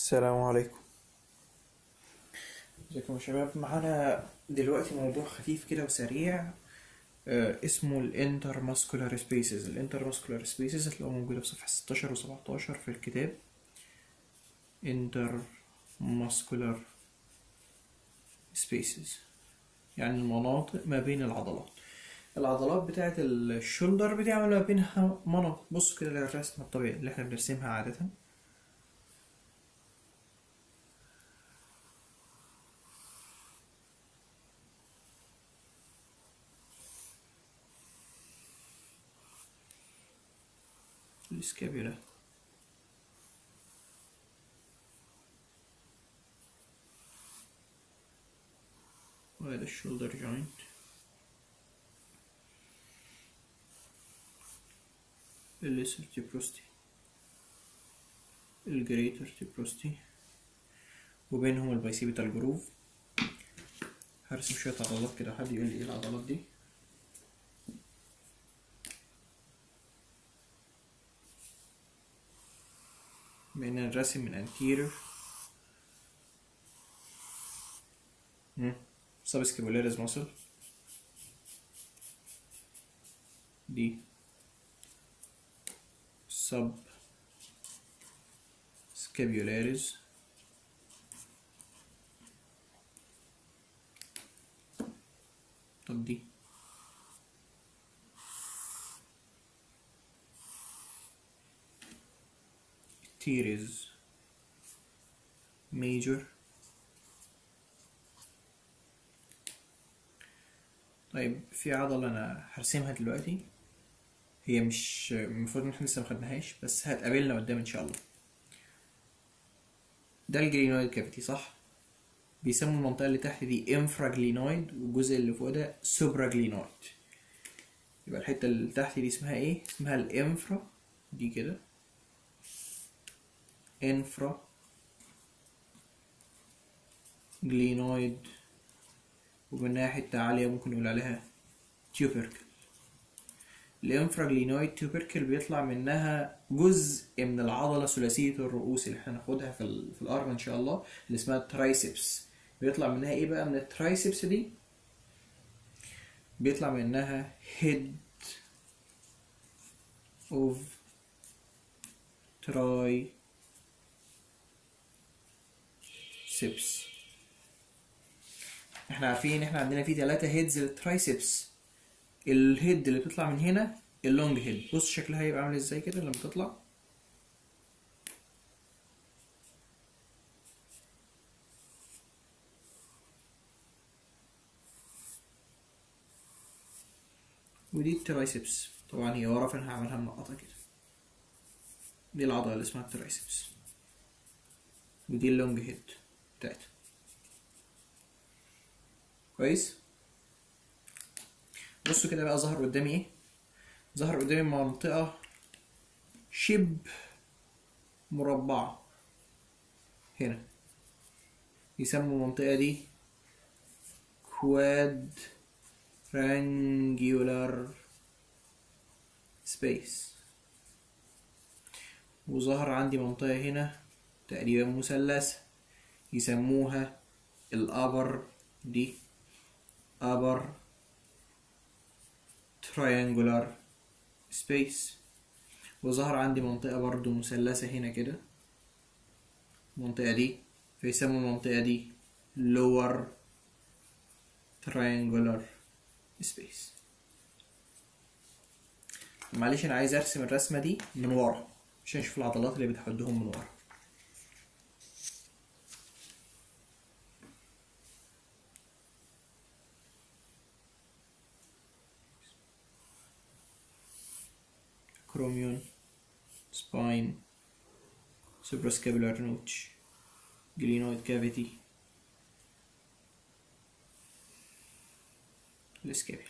السلام عليكم ازيكم يا شباب معانا دلوقتي موضوع خفيف كده وسريع آه، اسمه الانتر ماسكولار سبيسز الانتر ماسكولار سبيسز اللي هو موجودة في صفحة 16 و 17 في الكتاب انتر ماسكولار سبيسز يعني المناطق ما بين العضلات العضلات بتاعت الشولدر بتعمل ما بينها مناطق بص كده للرسمة الطبيعية اللي احنا بنرسمها عادة السكابيولا وهذا الشولدر جوينت الليسر تيبروستي الجريتر تيبروستي وبينهم البايسيبيتال جروف هرسم شوية عضلات كده حد يقول لي ايه العضلات دي بين الرسم من anterior subscapularis muscle دي sub scapularis طب دي teres major طيب في عضلة أنا هرسمها دلوقتي هي مش المفروض إن احنا لسه مخدناهاش بس هتقابلنا قدام إن شاء الله ده الجلينويد كافيتي صح؟ بيسموا المنطقة اللي تحت دي انفراجلينويد والجزء اللي فوق ده سوبراجلينويد يبقى الحتة اللي تحت دي اسمها ايه؟ اسمها الانفرا دي كده انفرا جلينويد ومنها حتة عالية ممكن نقول عليها تيوبركل الانفرا جلينويد تيوبركل بيطلع منها جزء من العضلة ثلاثية الرؤوس اللي احنا هناخدها في, ال... في الأرم إن شاء الله اللي اسمها الترايسبس بيطلع منها ايه بقى من الترايسبس دي بيطلع منها هيد اوف تراي سيبس احنا عارفين ان احنا عندنا في ثلاثة هيدز للترايسبس الهيد اللي بتطلع من هنا اللونج هيد بص شكلها هيبقى عامل ازاي كده لما تطلع ودي الترايسبس طبعا هي ورا فانا هعملها منقطة كده دي العضلة اللي اسمها الترايسبس ودي اللونج هيد بتاعتها كويس بصوا كده بقى ظهر قدامي ايه ظهر قدامي منطقة شبه مربعة هنا يسموا المنطقة دي كواد رانجولار سبيس وظهر عندي منطقة هنا تقريبا مثلثة يسموها الأبر دي upper triangular space وظهر عندي منطقة برضو مثلثة هنا كده المنطقة دي فيسموا المنطقة دي lower triangular space معلش أنا عايز أرسم الرسمة دي من ورا عشان أشوف العضلات اللي بتحدهم من ورا chromion, spine, suprascapular notch, glenoid cavity, السكابيل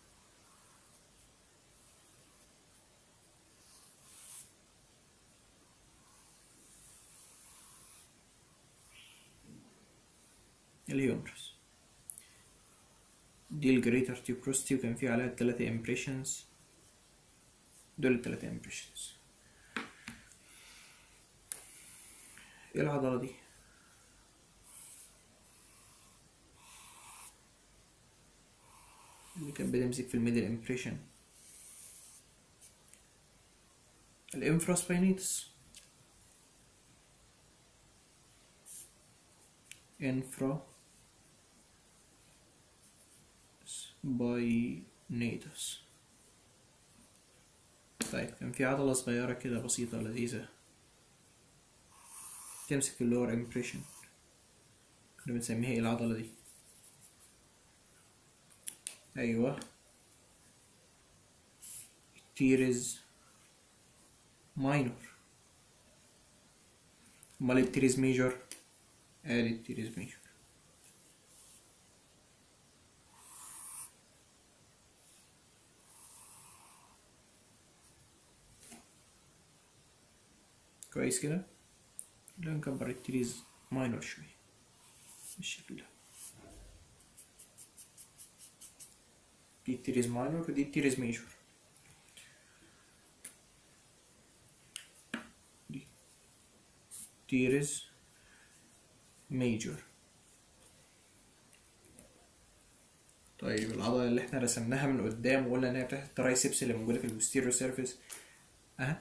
الهيومرس دي الجريتر تيوبروستي وكان في عليها التلاتة امبريشنز دول التلاتة امبريشنز ايه العضلة دي اللي كانت بتمسك في الميدل امبريشن الانفراسباينيتس انفرا باينيتس طيب كان في عضلة صغيرة كده بسيطة لذيذة تمسك في اللور امبريشن كنا بنسميها ايه العضلة دي ايوه تيرز ماينور امال التيرز ميجور ادي التيرز ميجور كويس كده لا نكبر التيرز ماينور شوية بالشكل ده دي التيرز ماينور ودي التيرز ميجور دي تيرز ميجور طيب العضلة اللي احنا رسمناها من قدام وقلنا ان هي بتاعت الترايسبس اللي موجودة في البوستيريور سيرفيس اها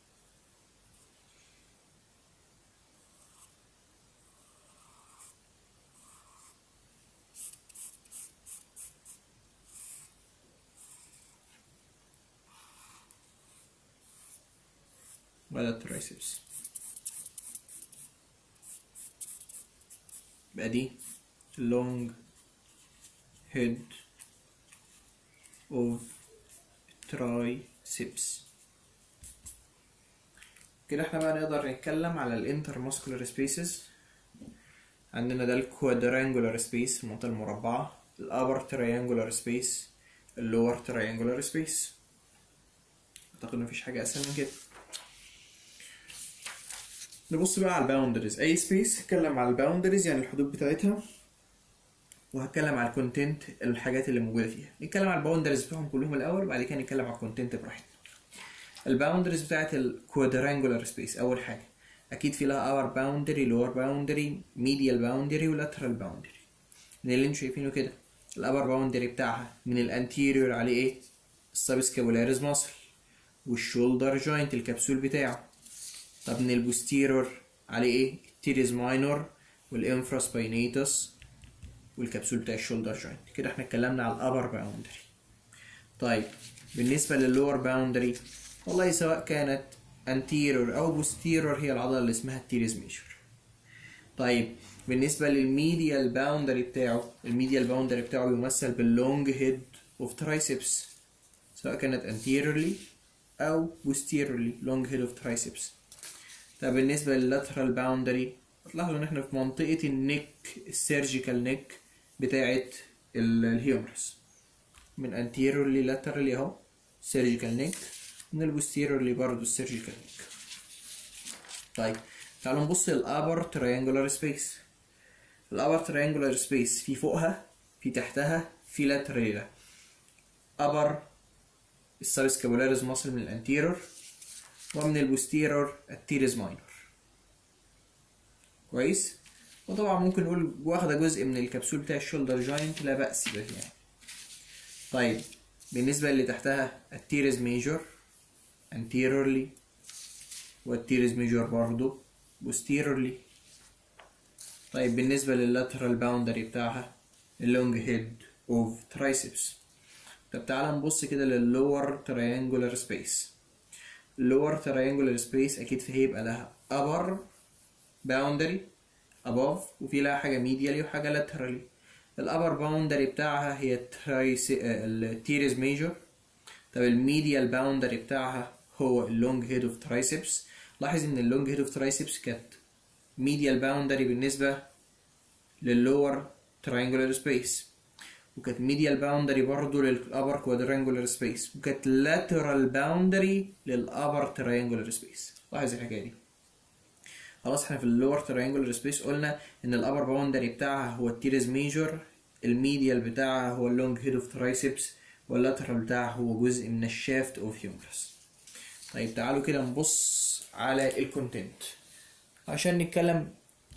ولا الترايسبس يبقى دي long head of triceps كده احنا بقى نقدر نتكلم على الانترماسكولار سبيسز عندنا ده الكوادرانجولار سبيس المنطقة المربعة الابر تريانجولار سبيس اللور تريانجولار سبيس اعتقد مفيش حاجة اسهل من كده نبص بقى على الباوندريز اي سبيس هتكلم على الباوندريز يعني الحدود بتاعتها وهتكلم على الكونتنت الحاجات اللي موجوده فيها نتكلم على الباوندريز بتوعهم كلهم الاول وبعد كده نتكلم على الكونتنت براحتنا الباوندريز بتاعت الكوادرانجولار سبيس اول حاجه اكيد في لها اور باوندري لور باوندري ميديال باوندري ولاترال باوندري من اللي انتوا شايفينه كده الابر باوندري بتاعها من الانتيريور عليه ايه السبسكابولاريز ماسل والشولدر جوينت الكبسول بتاعه طب من البوستيرور عليه ايه التيريز ماينور والانفراسباينيتس والكبسول بتاع الشولدر جوينت كده احنا اتكلمنا على الابر باوندري طيب بالنسبه للور باوندري والله سواء كانت anterior او posterior هي العضله اللي اسمها التيريز ميجور طيب بالنسبه للميديال باوندري بتاعه الميديال باوندري بتاعه بيمثل باللونج هيد اوف ترايسبس سواء كانت anteriorly او posteriorly long head of triceps طب بالنسبة لللاترال باوندري هتلاحظوا ان احنا في منطقة النك السيرجيكال نك بتاعة الهيومرس من anteriorly laterally اهو سيرجيكال نك من البوستيرورلي برضه السيرجيكال نك طيب تعالوا نبص للابر تريانجولار سبيس الابر تريانجولار سبيس في فوقها في تحتها في لاترالي ابر السبسكابولاريز ماسل من الانتيرور ومن البوستيرور التيريز ماينور كويس وطبعا ممكن نقول واخده جزء من الكبسول بتاع الشولدر جوينت لا بأس به يعني طيب بالنسبة اللي تحتها التيريز ميجور anteriorly والتيريز ميجور برضو posteriorly طيب بالنسبة لللاترال باوندري بتاعها اللونج هيد اوف ترايسبس طب تعالى نبص كده لللور تريانجولار سبيس اللور تريانجولار سبيس اكيد في هيبقى لها upper boundary above وفي لها حاجة medially وحاجة laterally الابر باوندري بتاعها هي الترايس التيريز ميجور طب الميديال باوندري بتاعها هو اللونج هيد اوف ترايسبس لاحظ ان اللونج هيد اوف ترايسبس كانت ميديال باوندري بالنسبة لللور تريانجولار سبيس وكانت ميديال باوندري برضه للابر كوادرانجولار سبيس وكانت لاترال باوندري للابر تريانجولار سبيس لاحظ الحكايه دي خلاص احنا في اللور تريانجولار سبيس قلنا ان الابر باوندري بتاعها هو التيريز ميجور الميديال بتاعها هو اللونج هيد اوف ترايسبس واللاترال بتاعها هو جزء من الشافت اوف هيومرس طيب تعالوا كده نبص على الكونتنت عشان نتكلم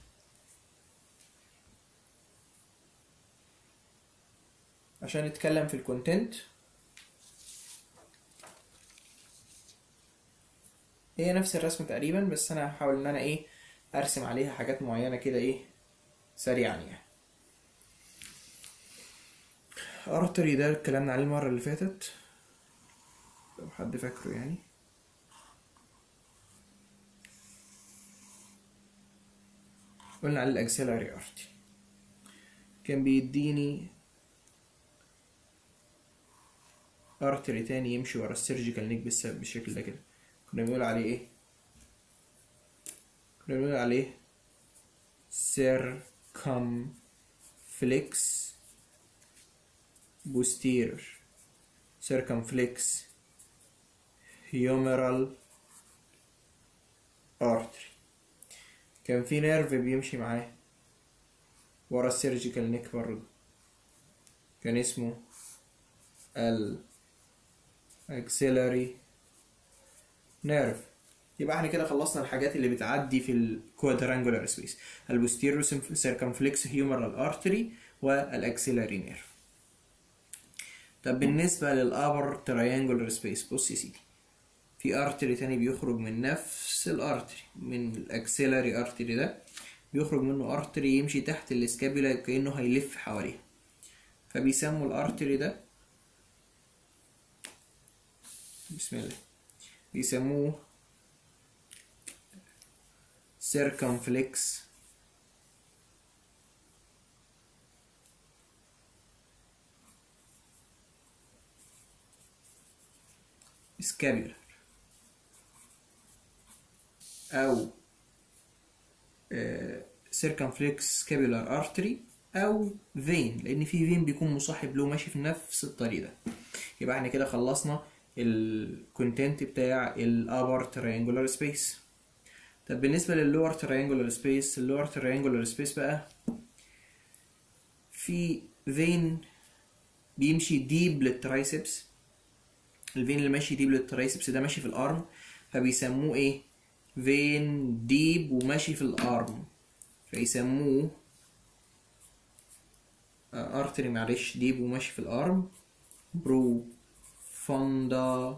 عشان نتكلم في الكونتنت هي نفس الرسم تقريبا بس انا هحاول ان انا ايه ارسم عليها حاجات معينة كده ايه سريعا يعني ارتري ده اتكلمنا عليه المرة اللي فاتت لو حد فاكره يعني قلنا على الاكسلري ارتري كان بيديني ارتري تاني يمشي ورا السيرجيكال نيك بالشكل ده كده كنا بنقول عليه ايه كنا بنقول عليه circumflex posterior circumflex humeral artery كان في نيرف بيمشي معاه ورا السيرجيكال نيك برضه كان اسمه ال axillary nerve يبقى احنا كده خلصنا الحاجات اللي بتعدي في الكوادرانجولار سبيس البوستيرو سيركمفلكس هيومرال ارتري والاكسيلاري نيرف طب بالنسبة للابر تريانجولار سبيس بص يا سيدي في ارتري تاني بيخرج من نفس الارتري من الاكسيلاري ارتري ده بيخرج منه ارتري يمشي تحت الاسكابيولا كأنه هيلف حواليها فبيسموا الارتري ده بسم الله بيسموه circumflex scapular أو circumflex scapular artery أو vein لأن في vein بيكون مصاحب له ماشي في نفس الطريق ده يبقى احنا كده خلصنا الكونتنت بتاع الابر تريانجولار سبيس طب بالنسبه لللور تريانجولار سبيس اللور تريانجولار سبيس بقى في فين بيمشي ديب للترايسبس الفين اللي ماشي ديب للترايسبس ده ماشي في الارم فبيسموه ايه فين ديب وماشي في الارم فيسموه ارتري معلش ديب وماشي في الارم برو فوندا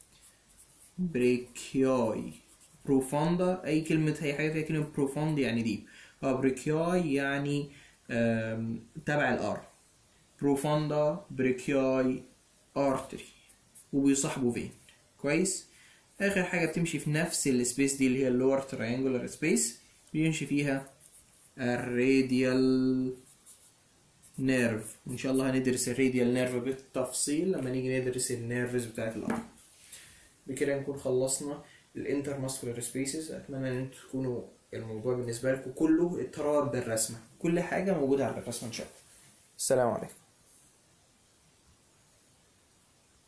بريكياي بروفوندا اي كلمة اي حاجة فيها كلمة بروفوند يعني ديب اه بريكياي يعني تبع الارم بروفوندا بريكياي ارتري وبيصاحبوا فين كويس اخر حاجة بتمشي في نفس السبيس دي اللي هي اللور تريانجولار سبيس بيمشي فيها الراديال نيرف وان شاء الله هندرس الراديال نيرف بالتفصيل لما نيجي ندرس النيرفز بتاعت الارم بكده نكون خلصنا الانتر ماسكولار سبيسز اتمنى ان انتوا تكونوا الموضوع بالنسبه لكم كله اضطرار بالرسمه كل حاجه موجوده على الرسمه ان شاء الله السلام عليكم